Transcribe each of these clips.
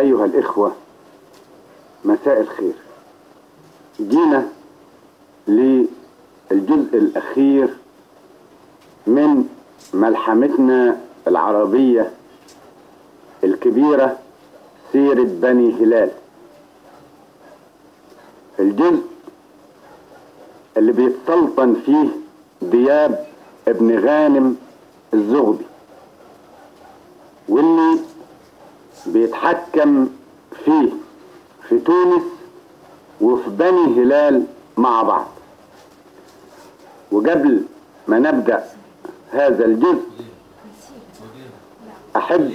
أيها الإخوة مساء الخير جينا للجزء الأخير من ملحمتنا العربية الكبيرة سيرة بني هلال الجزء اللي بيتسلطن فيه دياب ابن غانم الزغبي واللي بيتحكم فيه في تونس وفي بني هلال مع بعض وقبل ما نبدأ هذا الجزء أحب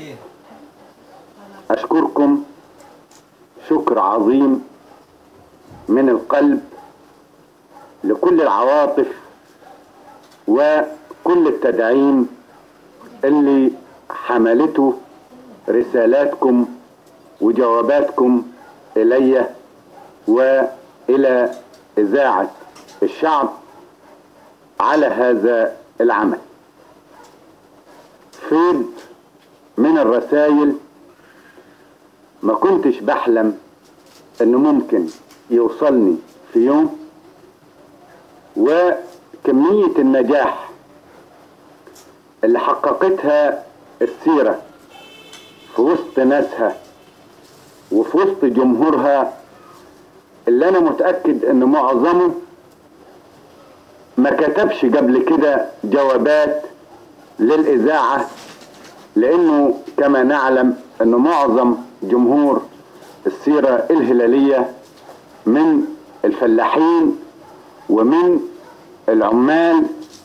أشكركم شكر عظيم من القلب لكل العواطف وكل التدعيم اللي حملته رسالاتكم وجواباتكم إلي وإلى إذاعة الشعب على هذا العمل فيض من الرسائل ما كنتش بحلم انه ممكن يوصلني في يوم وكمية النجاح اللي حققتها السيرة في وسط ناسها وفي وسط جمهورها اللي انا متأكد ان معظمه ما كتبش قبل كده جوابات للإذاعة لأنه كما نعلم أنه معظم جمهور السيرة الهلالية من الفلاحين ومن العمال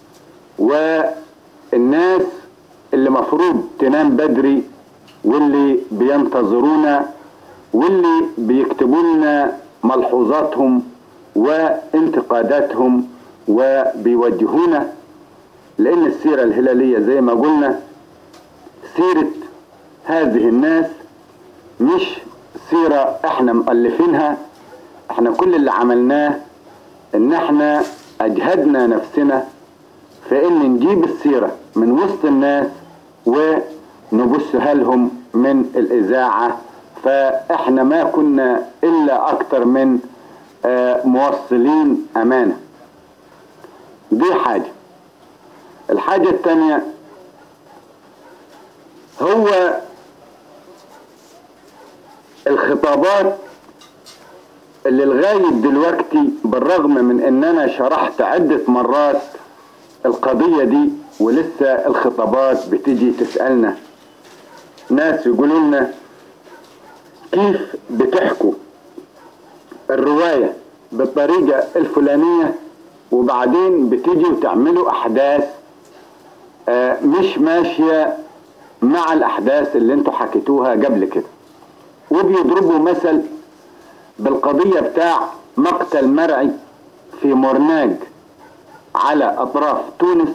والناس اللي مفروض تنام بدري واللي بينتظرونا واللي بيكتبوا لنا ملحوظاتهم وانتقاداتهم وبيوجهونا لأن السيرة الهلالية زي ما قلنا سيرة هذه الناس مش سيرة احنا مؤلفينها احنا كل اللي عملناه ان احنا اجهدنا نفسنا في ان نجيب السيرة من وسط الناس ونبثها لهم من الاذاعة فاحنا ما كنا الا اكتر من آه موصلين امانة دي حاجة الحاجة التانية هو الخطابات اللي لغاية دلوقتي بالرغم من ان انا شرحت عدة مرات القضية دي ولسه الخطابات بتيجي تسألنا ناس يقولوا لنا كيف بتحكوا الرواية بالطريقة الفلانية وبعدين بتيجي وتعملوا احداث آه مش ماشية مع الاحداث اللي انتوا حكيتوها قبل كده وبيضربوا مثل بالقضية بتاع مقتل مرعي في مورناج على اطراف تونس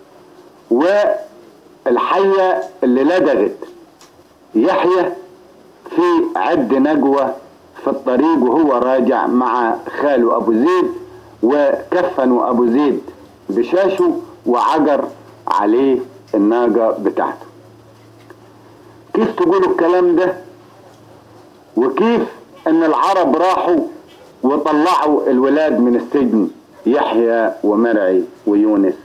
والحية اللي لدغت يحيى في عد نجوى في الطريق وهو راجع مع خاله ابو زيد وكفنوا ابو زيد بشاشه وعجر عليه الناقة بتاعته كيف تقولوا الكلام ده وكيف ان العرب راحوا وطلعوا الولاد من السجن يحيى ومرعي ويونس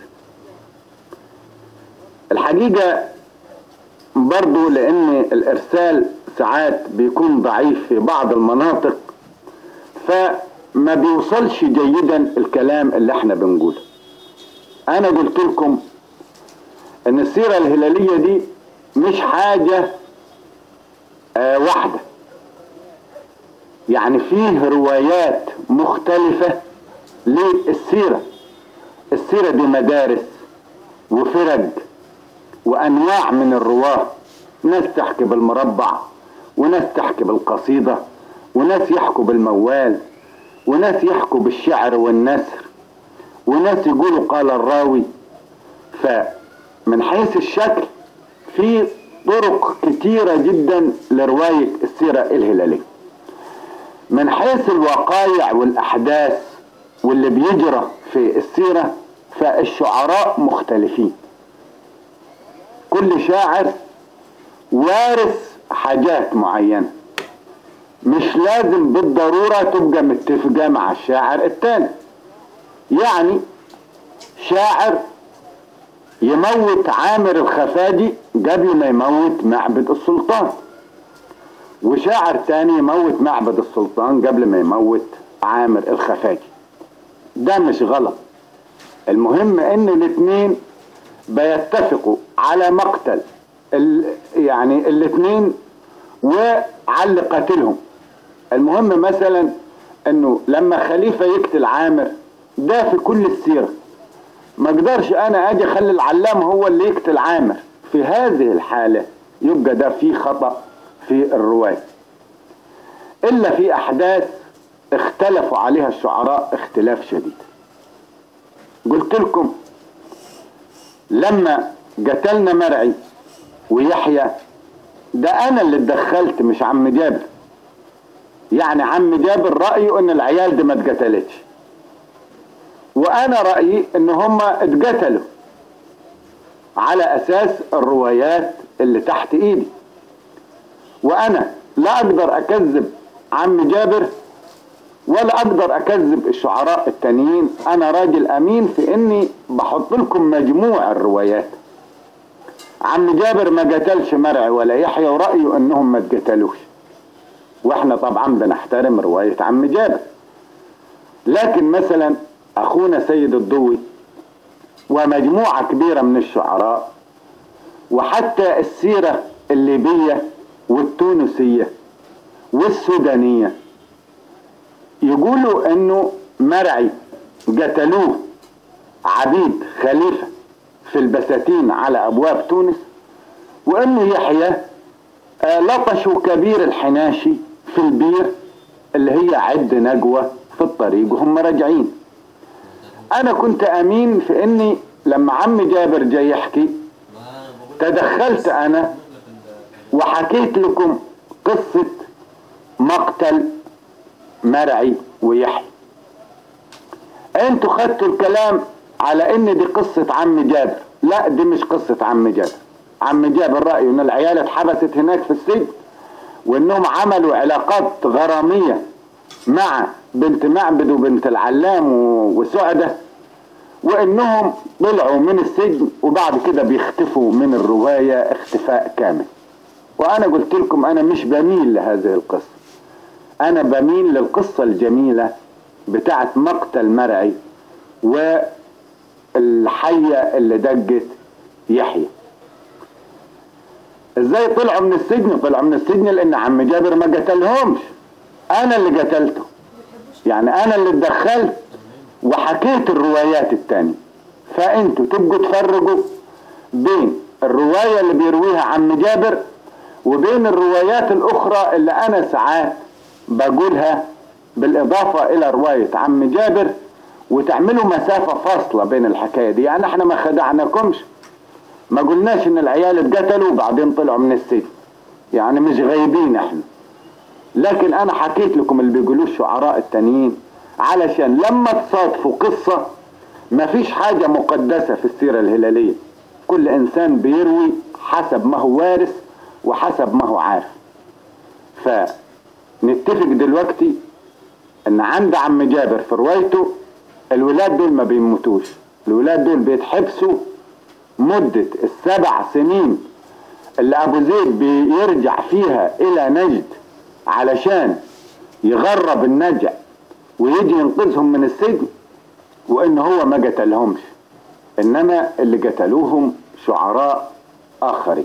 الحقيقة برضو لان الارسال ساعات بيكون ضعيف في بعض المناطق فما بيوصلش جيدا الكلام اللي احنا بنقوله انا قلت لكم ان السيرة الهلالية دي مش حاجة آه واحدة يعني فيه روايات مختلفة للسيرة السيرة دي مدارس وفرج وأنواع من الرواة ناس تحكي بالمربع وناس تحكي بالقصيدة وناس يحكوا بالموال وناس يحكوا بالشعر والنثر وناس يقولوا قال الراوي فمن حيث الشكل في طرق كتيرة جدا لرواية السيرة الهلالية من حيث الوقائع والأحداث واللي بيجرى في السيرة فالشعراء مختلفين كل شاعر وارث حاجات معينة مش لازم بالضرورة تبقى متفقة مع الشاعر التاني يعني شاعر يموت عامر الخفاجي قبل ما يموت معبد السلطان وشاعر تاني يموت معبد السلطان قبل ما يموت عامر الخفاجي ده مش غلط المهم ان الاثنين بيتفقوا على مقتل ال يعني الاثنين وعلى قتلهم المهم مثلا انه لما خليفه يقتل عامر ده في كل السيره ما اقدرش انا اجي اخلي العلام هو اللي يقتل عامر في هذه الحاله يبقى ده في خطا في الروايه الا في احداث اختلفوا عليها الشعراء اختلاف شديد قلت لكم لما قتلنا مرعي ويحيى ده انا اللي اتدخلت مش عم جابر يعني عم جابر رايه ان العيال دي ما اتقتلتش وانا رايي ان هم اتقتلوا على اساس الروايات اللي تحت ايدي وانا لا اقدر اكذب عم جابر ولا اقدر اكذب الشعراء التانيين انا راجل امين في اني بحط لكم مجموع الروايات عم جابر ما قتلش مرعي ولا يحيى ورأيه انهم ما اتقتلوش واحنا طبعا بنحترم رواية عم جابر لكن مثلا اخونا سيد الضوي ومجموعة كبيرة من الشعراء وحتى السيرة الليبية والتونسية والسودانية يقولوا انه مرعي قتلوه عبيد خليفة في البساتين على ابواب تونس وانه يحيى لطشوا كبير الحناشي في البير اللي هي عد نجوى في الطريق وهم راجعين انا كنت امين في اني لما عم جابر جاي يحكي تدخلت انا وحكيت لكم قصة مقتل مرعي ويحيى انتوا خدتوا الكلام على ان دي قصة عم جابر لا دي مش قصة عم جابر عم جابر رأيه ان العيال اتحبست هناك في السجن وانهم عملوا علاقات غرامية مع بنت معبد وبنت العلام وسعدة وانهم طلعوا من السجن وبعد كده بيختفوا من الرواية اختفاء كامل وانا قلت لكم انا مش بميل لهذه القصة انا بميل للقصة الجميلة بتاعت مقتل مرعي والحية اللي دقت يحيى ازاي طلعوا من السجن طلعوا من السجن لان عم جابر ما قتلهمش انا اللي قتلته يعني انا اللي اتدخلت وحكيت الروايات التانية فانتوا تبقوا تفرقوا بين الرواية اللي بيرويها عم جابر وبين الروايات الاخرى اللي انا ساعات بقولها بالاضافة الى رواية عم جابر وتعملوا مسافة فاصلة بين الحكاية دي يعني احنا ما خدعناكمش ما قلناش ان العيال اتقتلوا وبعدين طلعوا من السجن يعني مش غايبين احنا لكن انا حكيت لكم اللي بيقولوه الشعراء التانيين علشان لما تصادفوا قصة ما فيش حاجة مقدسة في السيرة الهلالية كل انسان بيروي حسب ما هو وارث وحسب ما هو عارف فنتفق دلوقتي ان عند عم جابر في روايته الولاد دول ما بيموتوش الولاد دول بيتحبسوا مدة السبع سنين اللي ابو زيد بيرجع فيها الى نجد علشان يغرب النجع ويجي ينقذهم من السجن وان هو ما قتلهمش انما اللي قتلوهم شعراء اخرين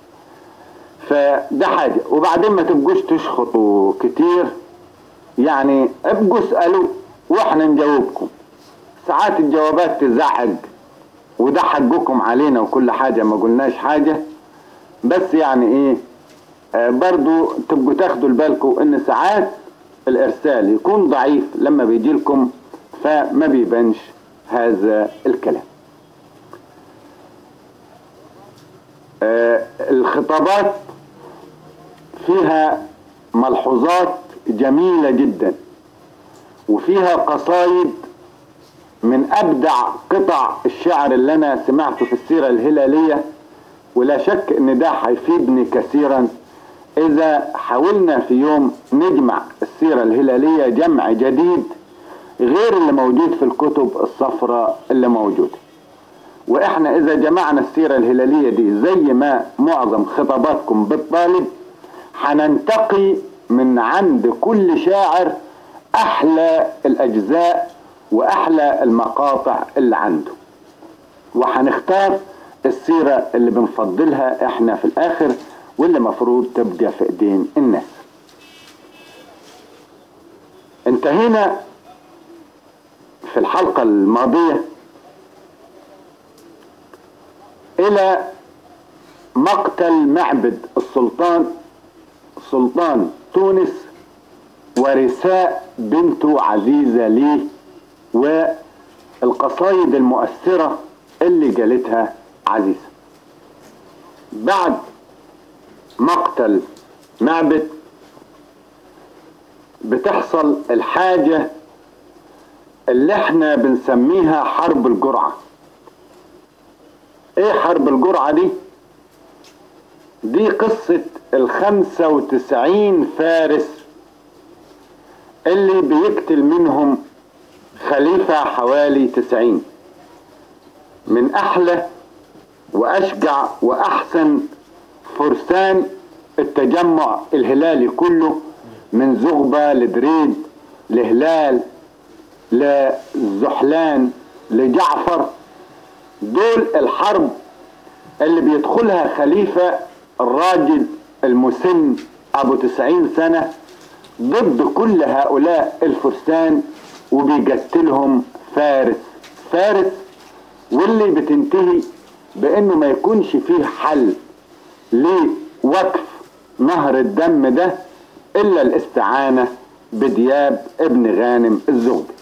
فده حاجة وبعدين ما تبقوش تشخطوا كتير يعني ابقوا اسألوا واحنا نجاوبكم ساعات الجوابات تزعج وده حقكم علينا وكل حاجة ما قلناش حاجة بس يعني ايه آه برضو تبقوا تاخدوا بالكم ان ساعات الارسال يكون ضعيف لما بيجي لكم فما بيبانش هذا الكلام آه الخطابات فيها ملحوظات جميلة جدا وفيها قصايد من ابدع قطع الشعر اللي انا سمعته في السيرة الهلالية ولا شك ان ده هيفيدني كثيرا اذا حاولنا في يوم نجمع السيرة الهلالية جمع جديد غير اللي موجود في الكتب الصفراء اللي موجودة واحنا اذا جمعنا السيرة الهلالية دي زي ما معظم خطاباتكم بالطالب هننتقي من عند كل شاعر احلى الاجزاء واحلى المقاطع اللي عنده وهنختار السيرة اللي بنفضلها احنا في الاخر واللي مفروض تبقى في ايدين الناس انتهينا في الحلقة الماضية الى مقتل معبد السلطان سلطان تونس ورثاء بنته عزيزة ليه والقصايد المؤثرة اللي قالتها عزيزة بعد مقتل معبد بتحصل الحاجة اللي احنا بنسميها حرب الجرعة ايه حرب الجرعة دي دي قصة الخمسة وتسعين فارس اللي بيقتل منهم خليفة حوالي تسعين من احلى واشجع واحسن فرسان التجمع الهلالي كله من زغبة لدريد لهلال لزحلان لجعفر دول الحرب اللي بيدخلها خليفة الراجل المسن ابو تسعين سنة ضد كل هؤلاء الفرسان وبيقتلهم فارس فارس واللي بتنتهي بانه ما يكونش فيه حل لوقف نهر الدم ده الا الاستعانة بدياب ابن غانم الزغبي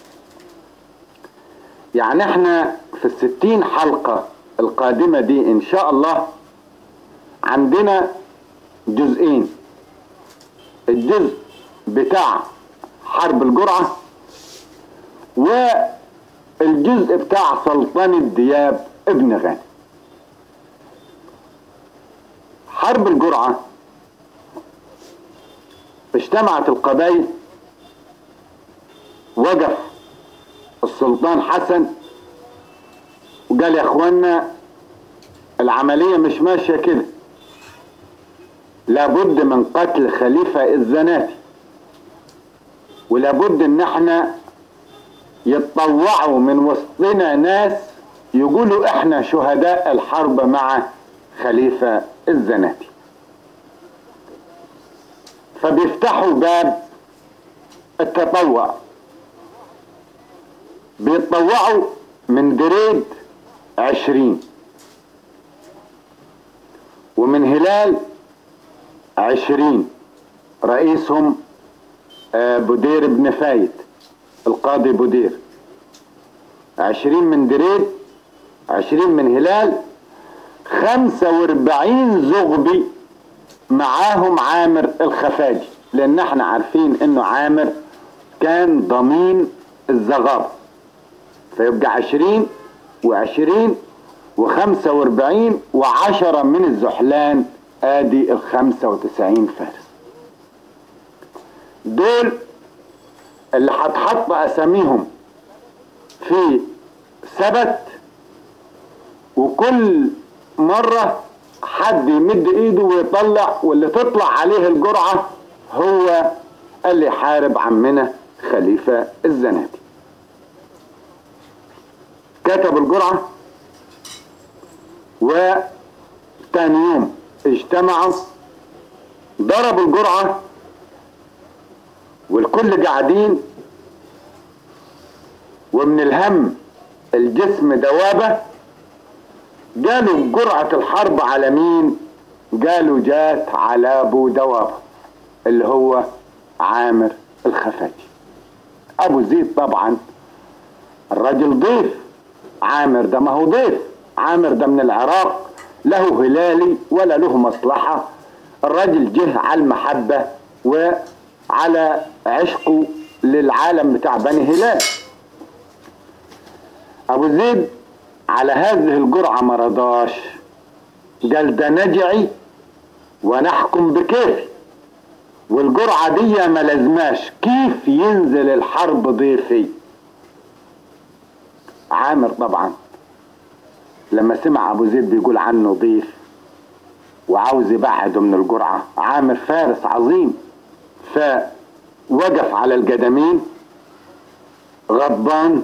يعني احنا في الستين حلقة القادمة دي ان شاء الله عندنا جزئين الجزء بتاع حرب الجرعة والجزء بتاع سلطنة دياب ابن غانم حرب الجرعة اجتمعت القبائل وقف السلطان حسن وقال يا اخوانا العملية مش ماشية كده لابد من قتل خليفة الزناتي ولابد ان احنا يتطوعوا من وسطنا ناس يقولوا احنا شهداء الحرب مع خليفة الزناتي فبيفتحوا باب التطوع بيتطوعوا من دريد عشرين ومن هلال عشرين رئيسهم بودير بن فايد القاضي بودير عشرين من دريد عشرين من هلال خمسة واربعين زغبي معاهم عامر الخفاجي لان احنا عارفين انه عامر كان ضمين الزغاب فيبقى عشرين وعشرين وخمسة واربعين وعشرة من الزحلان ادي الخمسة وتسعين فارس دول اللي هتحط اساميهم في سبت وكل مرة حد يمد ايده ويطلع واللي تطلع عليه الجرعة هو اللي يحارب عمنا خليفة الزناتي كتب الجرعة وتاني يوم اجتمعوا ضربوا الجرعة والكل قاعدين ومن الهم الجسم دوابة قالوا جرعة الحرب على مين قالوا جات على ابو دوابة اللي هو عامر الخفاجي ابو زيد طبعا الراجل ضيف عامر ده ما هو ضيف عامر ده من العراق له هلالي ولا له مصلحة الراجل جه على المحبة وعلى عشقه للعالم بتاع بني هلال ابو زيد على هذه الجرعة ما رضاش قال ده نجعي ونحكم بكيفي والجرعة دي ما لازماش كيف ينزل الحرب ضيفي عامر طبعا لما سمع ابو زيد بيقول عنه ضيف وعاوز يبعده من الجرعة عامر فارس عظيم فوقف على القدمين غضبان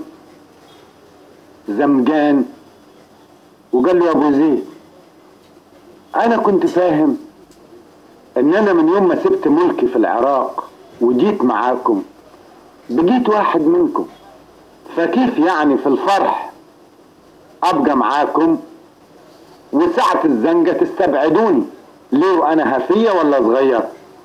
زمجان وقال له يا ابو زيد انا كنت فاهم ان انا من يوم ما سبت ملكي في العراق وجيت معاكم بقيت واحد منكم فكيف يعني في الفرح ابقى معاكم وساعة الزنقة تستبعدوني ليه وانا هفية ولا صغير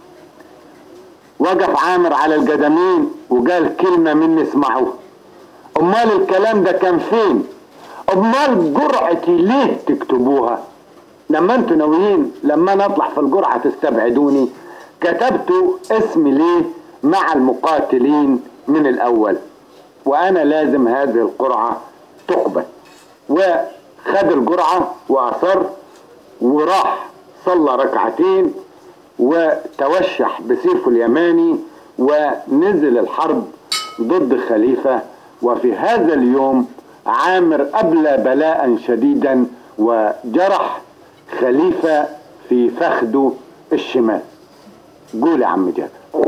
وقف عامر على القدمين وقال كلمة مني اسمعوها امال الكلام ده كان فين امال جرعتي ليه تكتبوها لما انتوا ناويين لما نطلع في الجرعة تستبعدوني كتبت اسمي ليه مع المقاتلين من الاول وانا لازم هذه القرعة تقبل وخد الجرعة واصر وراح صلى ركعتين وتوشح بسيفه اليماني ونزل الحرب ضد خليفة وفي هذا اليوم عامر أبلى بلاء شديدا وجرح خليفة في فخده الشمال قول يا عم جابر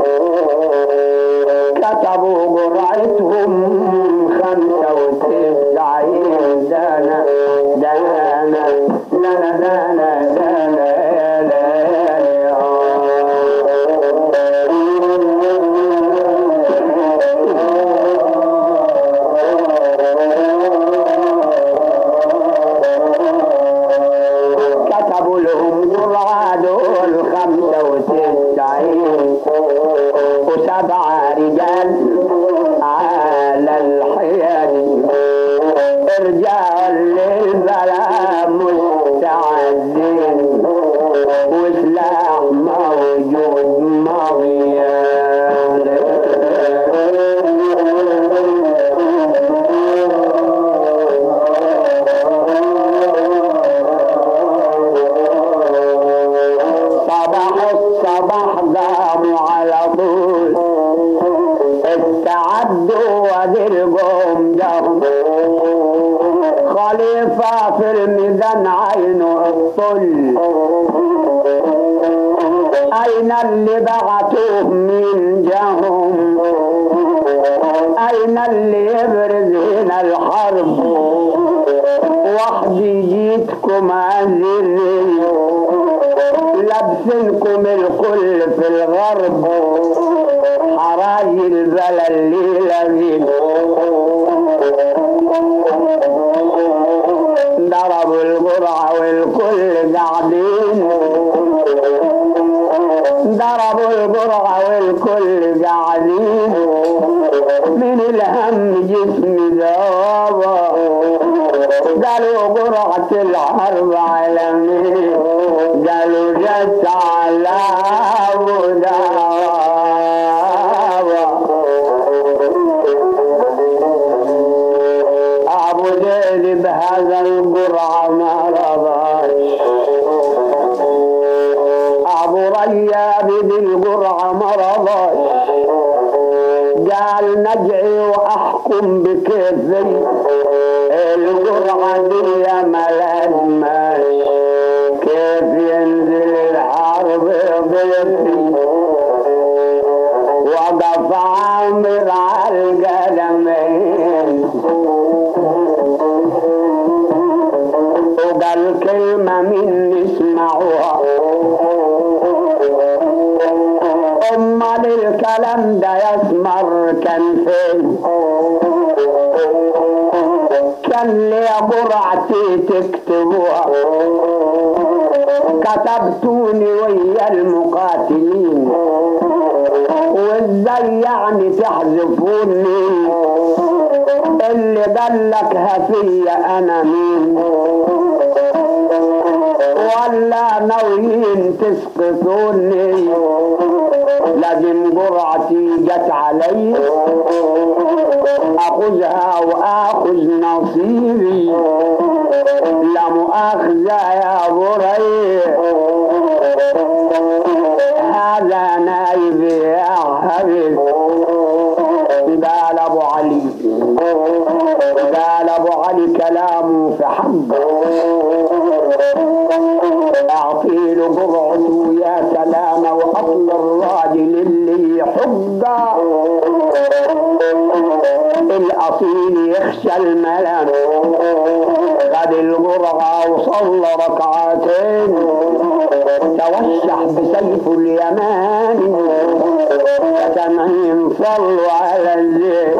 كتبوا جرعتهم خمسة وتسعين دانا دانا دانا دانا دانا كتبوا لهم جرعة دول خمسة وتسعين وسبعة رجال على الحياد رجال للبلاء مستعدين وسلاح موجود مضيان صباح الصباح قاموا على طول استعدوا وذلقهم جهم خليفة في الميدان عينه الطل أين اللي بعتوه من جهم أين اللي يبرز هنا الحرب وحدي جيتكم أذلني لابسنكم الكل في الغرب حراجي البلا الليلة دي ضربوا القرعة والكل قاعدين ضربوا القرعة والكل قاعدين من الهم جسمي ذابا قالوا قرعة الحرب عالمين قالوا جت على أبو دعوة أبو زيد بهذا القرعة ما رضاش أبو رياب بالقرعة ما رضاش قال نجعي وأحكم بكيفي القرعة دي ما لازماش كيف ينزل الحرب ضيفي وقف عامر على القدمين وقال كلمة مني اسمعوها أمال الكلام ده يسمر كان فين كان لي قرعتي تكتبوها كتبتوني ويا المقاتلين وازاي يعني تحذفوني اللي قال لك هفية انا مين ولا ناويين تسقطوني لازم جرعتي جت علي اخذها واخذ نصيبي لا مؤاخذة يا بريء هذا نايم قلت يا سلام واصل الراجل اللي حجه الاصيل يخشى الملام خد الجرعه وصلى ركعتين توشح بسيف اليمان سامعين صلوا على الزيت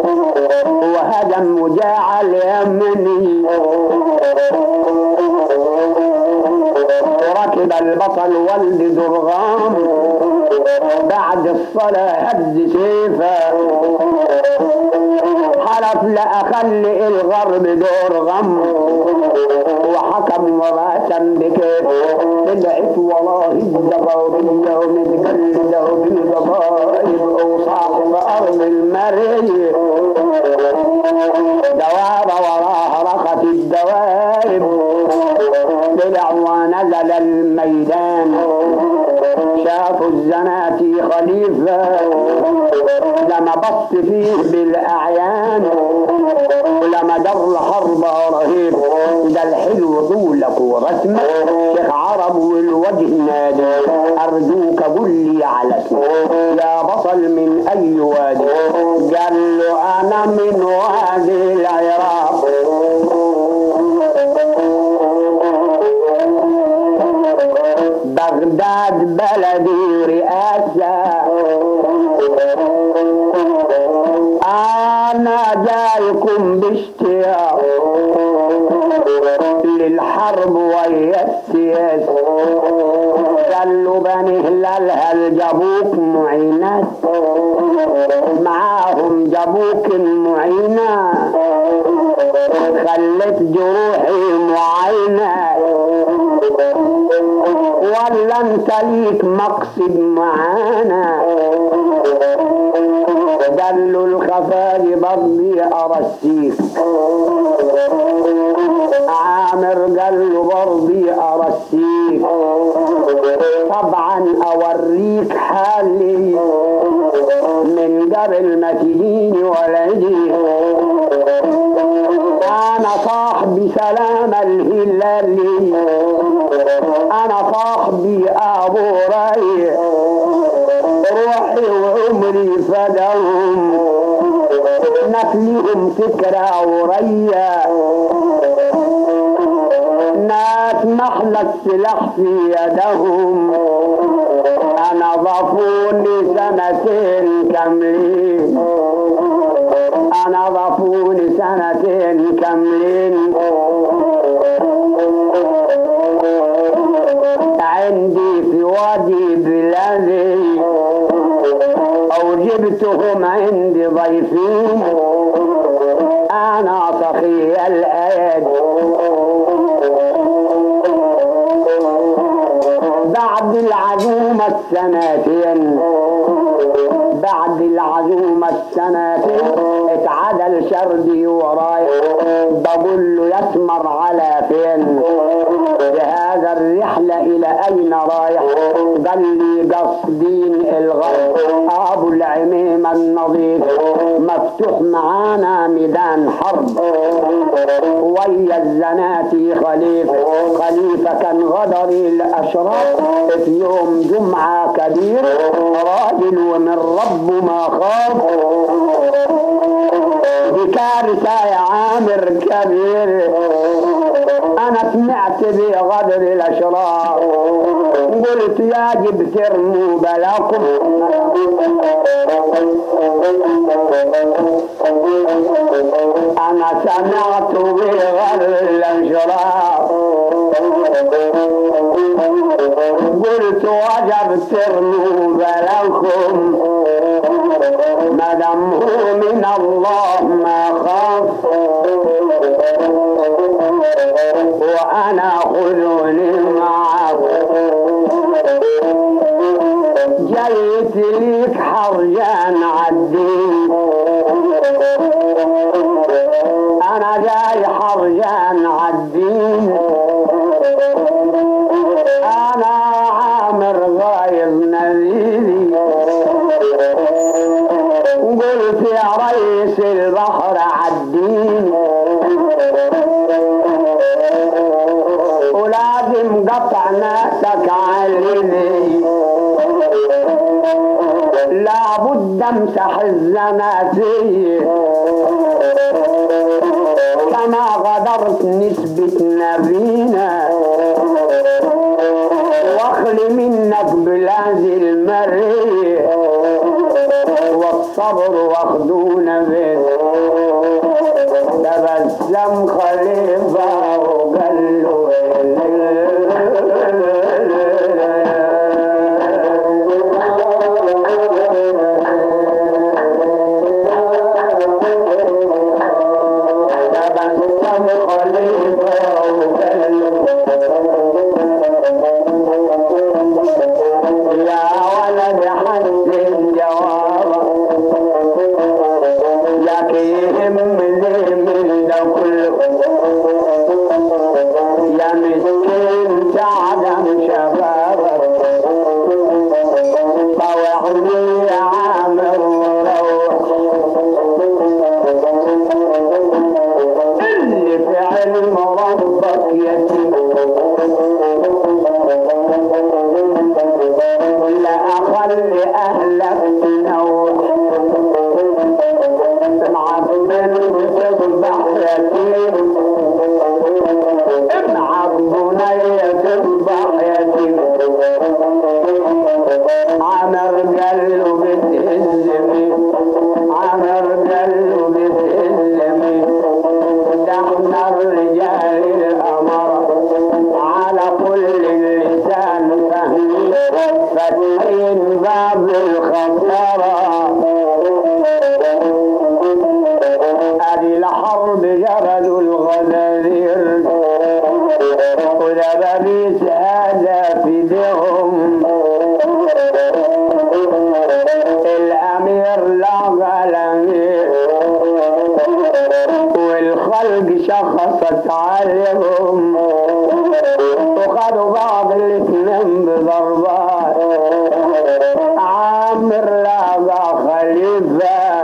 وهدم وجاع اليمني وركب البطل ولد درغام بعد الصلاة هز سيفه حلف لأخلي الغرب دور غم وحكم وراسم بكيف طلعت والله الزباوية ومتقلدة بالضبايب وصاحب أرض المريء دواب وراها رخت الدوائب طلع ونزل الميدان شافوا الزناتي خليفة لما بص فيه بالأعيان ولما در حرب رهيب ده الحلو طولك ورسمك شيخ عرب والوجه نادي أرجوك قل لي على اسمك يا بطل من أي وادي قال له أنا من وادي العراق بغداد بلدي رئاسة أنا جايكم باشتياق للحرب ويا السياسة قالوا بني هلال هل جابوك معينات معاهم جابوك المعينة خلت جروحي معينة ولا انت ليك مقصد معانا قالوا الخفاجي برضي ارسيك عامر قال له برضي ارسيك طبعا اوريك حالي من قبل ما تجيني ولا يجي انا صاحبي سلام الهلالي انا صاحبي ابو راي روحي وعمري فداهم نفلهم فكرة وريا ناس محل السلاح في يدهم انا ضافوني سنتين كاملين انا ضافوني سنتين كاملين عندي في وادي بلادي او جبتهم عندي ضيفين انا سخي الايد بعد العزومة السنتين بعد العزومة السنتين اتعدل شردي ورايح بقول له يسمر على فين بهذا الرحلة إلى أين رايح قال لي قصدين الغرب أبو العميم النظيف مفتوح معانا ميدان حرب ويا الزناتي خليفة خليفة كان غدري الأشراف في يوم جمعة كبير راجل ومن ربه ما خاف دي كارثة يا عامر كبير انا سمعت بغدر الاشرار قلت يجب ترموا بلاكم انا سمعت بغدر الاشرار قلت وجب ترموا بلاكم ما دام هو من الله ما خاف وانا خذوني معك جيت ليك حرجان عالدين انا جاي حرجان عالدين انا عامر غايظ نبيلي قلت يا ريس البحر عالدين ولازم قطع ناسك علي لي لابد امسح الزناتي كما غدرت نسبة نبينا واخلي منك بلاد المريح والصبر واخدونا بين تبسم خليفة وقال له تبسم خليفة وقال له يا ولد حسن جوابك ياك يهمني من ده كله يا مسكين تعدم شبابك طوعني يا عامر وروح اللي في علم ربك يتيم لا أخلي أهلك تنوح ابعت من تصبح يتيم ابعت بنية تصبح يتيم عمر قال له بتهزمي عمر قال له بتهزمي ده احنا الرجال الأمر على كل اللسان فهمي فاتحين باب الخطرة ادي الحرب جبل الغدير ودبابيس هذا في ديهم الامير لا الامير والخلق شخصت عليهم وخدوا بعض الاثنين بضربات عامر لاقى خليفه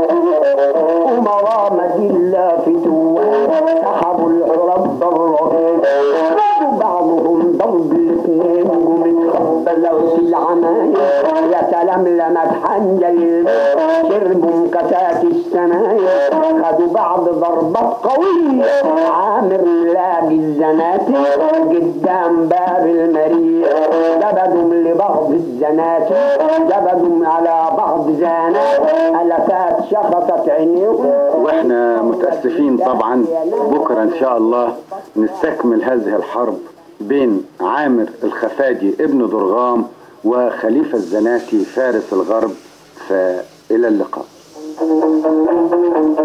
ومرامة الله في توان سحبوا الحرب ضرهم خدوا بعضهم ضرب الاثنين قومت خبزوا في العمايل يا سلام لما تحنجل شربوا مكتات السمايل خدوا بعض ضربات قوية عامر لاقي الزناتي قدام باب المريء زبدوا لبعض الزناتي زبدوا على بعض زانات ألفات شخصت عينيهم واحنا متأسفين طبعا بكرة ان شاء الله نستكمل هذه الحرب بين عامر الخفاجي ابن درغام وخليفة الزناتي فارس الغرب فإلى اللقاء